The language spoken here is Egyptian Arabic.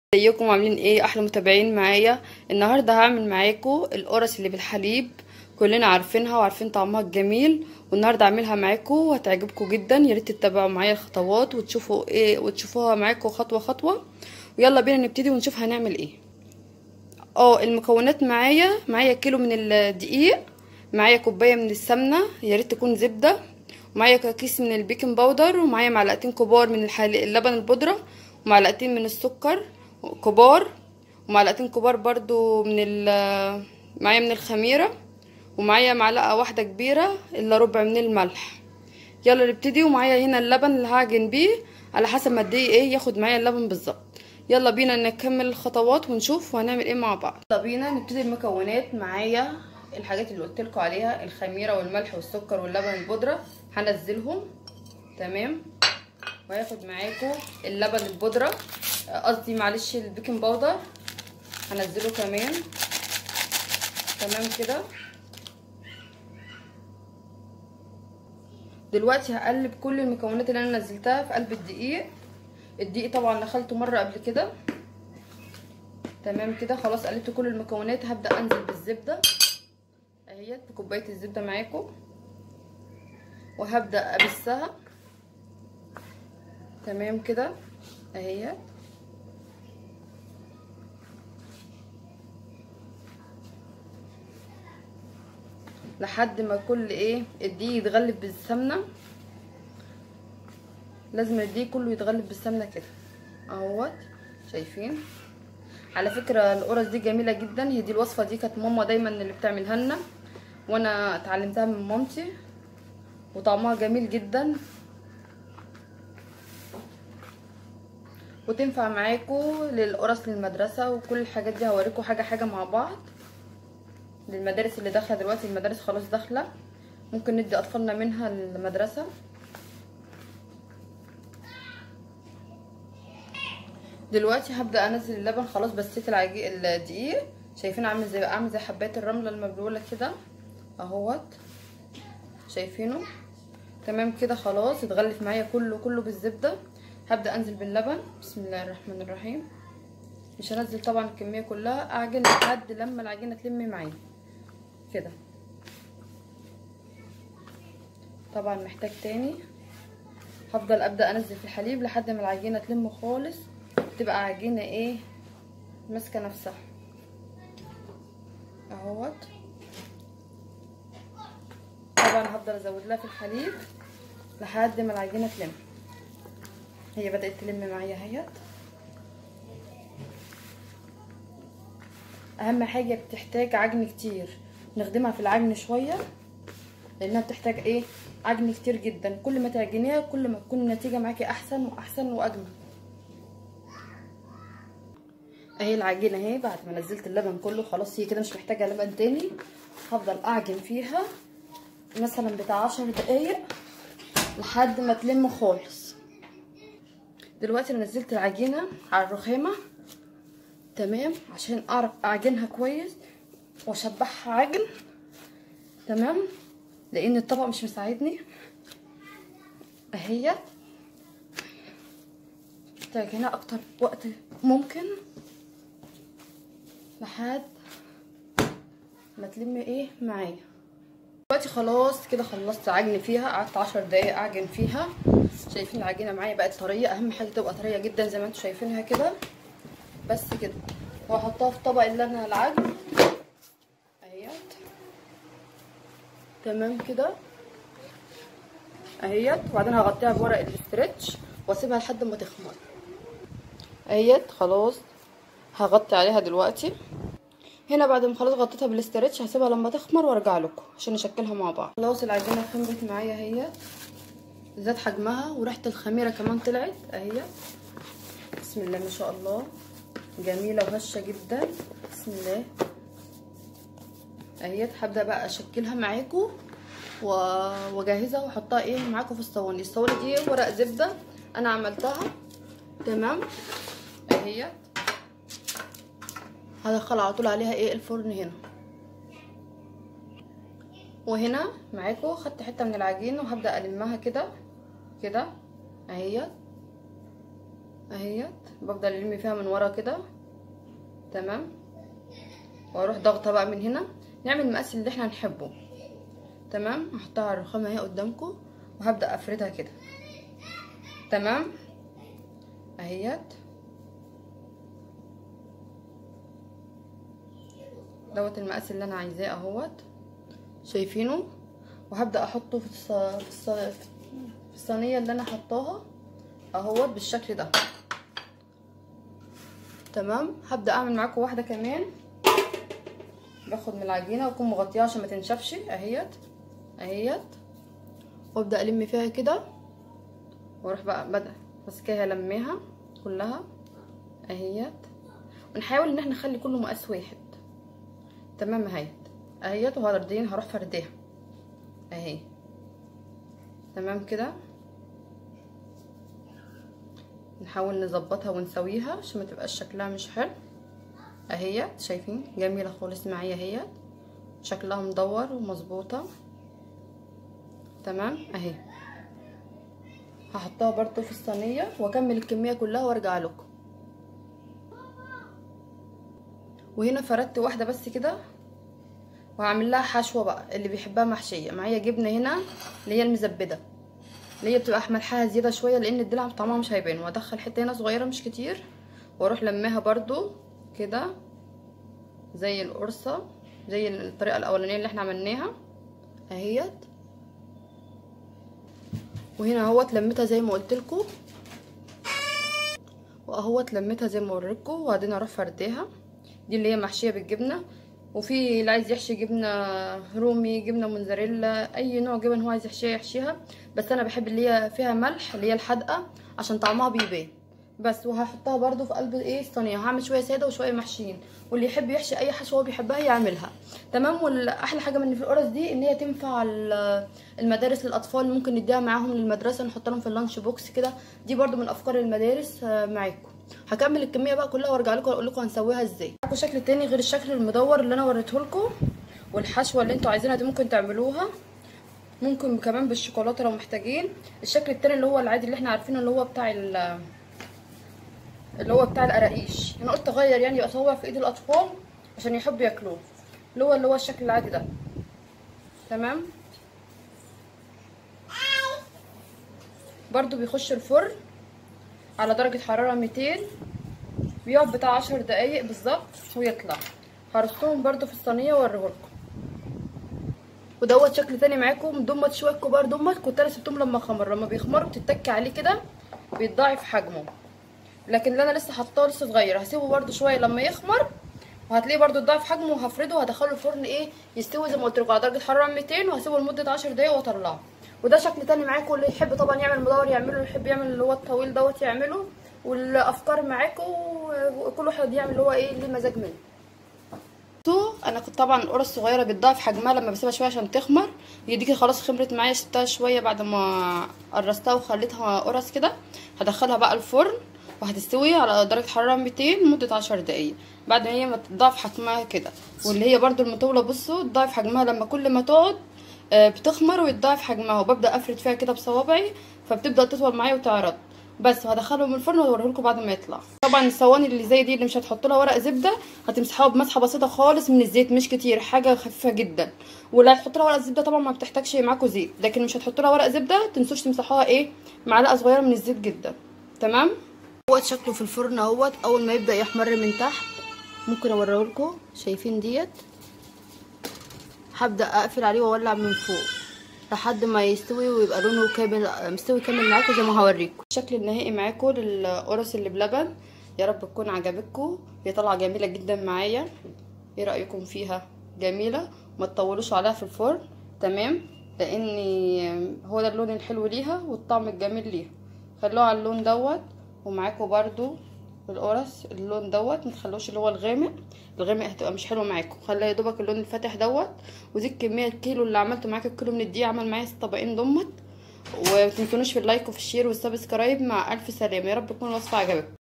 ازيكم عاملين ايه احلى متابعين معايا النهارده هعمل معاكم القرص اللي بالحليب كلنا عارفينها وعارفين طعمها الجميل والنهارده هعملها معاكم وهتعجبكم جدا يا ريت تتبعوا معايا الخطوات وتشوفوا ايه وتشوفوها معاكم خطوه خطوه ويلا بينا نبتدي ونشوف هنعمل ايه اه المكونات معايا معايا كيلو من الدقيق معايا كوبايه من السمنه يا ريت تكون زبده ومعايا كيس من البيكنج باودر ومعايا معلقتين كبار من الحليب اللبن البودره ومعلقتين من السكر كبار ومعلقتين كبار برضو من معايا من الخميره ومعايا معلقه واحده كبيره الا ربع من الملح يلا نبتدي ومعايا هنا اللبن اللي هعجن بيه على حسب ما الدقيق ايه ياخد معايا اللبن بالظبط يلا بينا نكمل الخطوات ونشوف وهنعمل ايه مع بعض يلا بينا نبتدي المكونات معايا الحاجات اللي قلت لكم عليها الخميره والملح والسكر واللبن البودره هنزلهم تمام وهاخد معاكم اللبن البودره قصدي معلش البيكنج باودر هنزله كمان تمام كده دلوقتي هقلب كل المكونات اللي انا نزلتها في قلب الدقيق الدقيق طبعا نخلته مره قبل كده تمام كده خلاص قلبت كل المكونات هبدا انزل بالزبده اهيت بكوبايه الزبده معاكم وهبدا ابسها تمام كده اهيت لحد ما كل ايه الدقيق يتغلب بالسمنه لازم الدقيق كله يتغلب بالسمنه كده اهوت شايفين على فكره القرص دي جميله جدا هي دي الوصفه دي كانت ماما دايما اللي بتعملها لنا وانا اتعلمتها من مامتي وطعمها جميل جدا وتنفع معاكم للقرص للمدرسه وكل الحاجات دي هوريكم حاجه حاجه مع بعض للمدارس اللي داخله دلوقتي المدارس خلاص داخله ممكن ندي اطفالنا منها المدرسه دلوقتي هبدا انزل اللبن خلاص بسيت العجي الدقيق شايفين عامل زي عامل زي حبات الرمله المبلوله كده اهوت شايفينه تمام كده خلاص اتغلف معايا كله كله بالزبده هبدا انزل باللبن بسم الله الرحمن الرحيم مش هنزل طبعا الكميه كلها اعجن لحد لما العجينه تلم معايا كده طبعا محتاج تاني هفضل ابدا انزل في الحليب لحد ما العجينه تلم خالص تبقى عجينه ايه ماسكه نفسها اهوت طبعا هفضل ازود لها في الحليب لحد ما العجينه تلم هي بدات تلم معايا اهيت اهم حاجه بتحتاج عجن كتير نخدمها في العجن شويه لانها بتحتاج ايه عجن كتير جدا كل ما تعجنيها كل ما تكون النتيجه معاكي احسن واحسن واجمل اهي العجينه اهي بعد ما نزلت اللبن كله خلاص هي كده مش محتاجه لبن تاني هفضل اعجن فيها مثلا بتاع عشر دقايق لحد ما تلم خالص دلوقتي انا نزلت العجينه على الرخامه تمام عشان اعرف اعجنها كويس واشبعها عجن تمام لان الطبق مش مساعدني اهي تعجنها اكتر وقت ممكن لحد ما تلم ايه معايا دلوقتي خلاص كده خلصت عجن فيها قعدت عشر دقايق اعجن فيها شايفين العجينه معايا بقت طريه اهم حاجه تبقى طريه جدا زي ما انتم شايفينها كده بس كده وهحطها في طبق اللي انا العجن اهيت تمام كده اهيت وبعدين هغطيها بورق الاسترتش واسيبها لحد ما تخمر اهيت خلاص هغطي عليها دلوقتي هنا بعد ما خلاص غطيتها بالاسترتش هسيبها لما تخمر وارجع لكم عشان نشكلها مع بعض خلاص العجينه خمرت معايا اهيت زاد حجمها وريحه الخميره كمان طلعت اهيت بسم الله ما شاء الله جميله وهشه جدا بسم الله اهيت هبدا بقى اشكلها معاكم واجهزها واحطها ايه معاكم في الصواني الصواني دي ورق زبده انا عملتها تمام اهيت هدخل على طول عليها ايه الفرن هنا وهنا معاكم خدت حته من العجين وهبدا المها كده كده اهي اهيت بفضل الم فيها من ورا كده تمام واروح ضغطه بقى من هنا نعمل المقاس اللي احنا نحبه تمام هحطها على الرخامه اهي قدامكم وهبدا افردها كده تمام اهيت دوت المقاس اللي انا عايزاه اهوت شايفينه وهبدا احطه في الص... في, الص... في الصينيه اللي انا حطاها اهوت بالشكل ده تمام هبدا اعمل معاكم واحده كمان باخد من العجينه واكون مغطياها عشان ما تنشفش اهيت اهيت وابدا الم فيها كده واروح بقى بدا ماسكاها لميها كلها اهيت ونحاول ان احنا نخلي كله مقاس واحد تمام اهيت اهيت وهردين هروح فرديها اهي تمام كده نحاول نظبطها ونسويها عشان ما تبقاش شكلها مش حلو اهيت شايفين جميله خالص معايا اهيت شكلها مدور ومظبوطه تمام اهي هحطها برضو في الصينيه واكمل الكميه كلها وارجع لكم وهنا فردت واحده بس كده وهعمل لها حشوه بقى اللي بيحبها محشيه معايا جبنه هنا اللي هي المزبده اللي هي بتبقى ملحها زياده شويه لان الدلع طعمها مش هيبان وادخل حته هنا صغيره مش كتير واروح لماها برضو كده زي القرصه زي الطريقه الاولانيه اللي احنا عملناها اهيت وهنا اهوت لميتها زي ما قلت لكم واهوت لميتها زي ما وريتكم وبعدين اروح فرديها دي اللي هي محشيه بالجبنه وفي اللي عايز يحشي جبنه رومي جبنه موزاريلا اي نوع جبن هو عايز يحشيها يحشيها بس انا بحب اللي هي فيها ملح اللي هي الحادقه عشان طعمها بيبان بس وهحطها برده في قلب ايه الصينيه هعمل شويه ساده وشويه محشيين واللي يحب يحشي اي حشوه هو بيحبها يعملها تمام واحلى حاجه من في القرص دي ان هي تنفع المدارس للاطفال ممكن نديها معاهم للمدرسه نحط لهم في اللانش بوكس كده دي برده من افكار المدارس معاكم هكمل الكميه بقى كلها وارجع لكم اقول لكم هنسويها ازاي معاكم شكل تاني غير الشكل المدور اللي انا وريته لكم والحشوه اللي انتوا عايزينها دي ممكن تعملوها ممكن كمان بالشوكولاته لو محتاجين الشكل التاني اللي هو العادي اللي احنا عارفينه اللي هو بتاع اللي هو بتاع القراقيش انا قلت اغير يعني اصور في ايد الاطفال عشان يحبوا ياكلوه اللي هو اللي هو الشكل العادي ده تمام برضو بيخش الفرن على درجة حرارة 200 بيقعد بتاع عشر دقايق بالظبط ويطلع هرصهم برضو في الصينية واوريهولكم ودوت شكل تاني معاكم دمت شوية كبار دمت كنت انا سبتهم لما خمر لما بيخمروا بتتكي عليه كده بيتضاعف حجمه لكن اللي انا لسه حاطاه لسه صغير هسيبه برضو شويه لما يخمر وهتلاقيه برضو اتضاعف حجمه وهفرده وهدخله الفرن ايه يستوي زي ما قلت لكم على درجه حراره 200 وهسيبه لمده 10 دقايق واطلعه وده شكل تاني معاكم اللي يحب طبعا يعمل مدور يعمله اللي يحب يعمل اللي هو الطويل دوت يعمله والافكار معاكم وكل واحد يعمل اللي هو ايه اللي مزاج منه انا كنت طبعا القرص الصغيره بتضاعف حجمها لما بسيبها شويه عشان تخمر هي دي خلاص خمرت معايا سبتها شويه بعد ما قرصتها وخليتها قرص كده هدخلها بقى الفرن وهتستوي على درجه حراره 200 لمده 10 دقايق بعد ما هي ما تضاعف حجمها كده واللي هي برده المطوله بصوا تضاعف حجمها لما كل ما تقعد بتخمر ويتضاعف حجمها وببدا افرد فيها كده بصوابعي فبتبدا تطول معايا وتعرض بس وهدخلهم الفرن واوريهولكم بعد ما يطلع طبعا الصواني اللي زي دي اللي مش هتحط لها ورق زبده هتمسحوها بمسحه بسيطه خالص من الزيت مش كتير حاجه خفيفه جدا ولا هتحط لها ورق زبده طبعا ما بتحتاجش معاكم زيت لكن مش هتحط لها ورق زبده تنسوش تمسحوها ايه معلقه صغيره من الزيت جدا تمام اهوت شكله في الفرن اهوت اول ما يبدا يحمر من تحت ممكن اوريهولكم شايفين ديت هبدا اقفل عليه واولع من فوق لحد ما يستوي ويبقى لونه كامل مستوي كامل معاكم زي ما هوريكم الشكل النهائي معاكم للقرص اللي بلبن يا رب تكون عجبتكم هي طالعه جميله جدا معايا ايه رايكم فيها جميله ما تطولوش عليها في الفرن تمام لان هو ده اللون الحلو ليها والطعم الجميل ليها خلوها على اللون دوت ومعاكم برضو القرص اللون دوت ما تخلوش اللي هو الغامق الغامق هتبقى مش حلو معاكم خليها يا دوبك اللون الفاتح دوت ودي الكميه الكيلو اللي عملته معاك الكيلو من الدقيق عمل معايا طبقين دمت ومتنسونوش في اللايك وفي الشير والسبسكرايب مع الف سلامه يا رب تكون الوصفه عجبتكم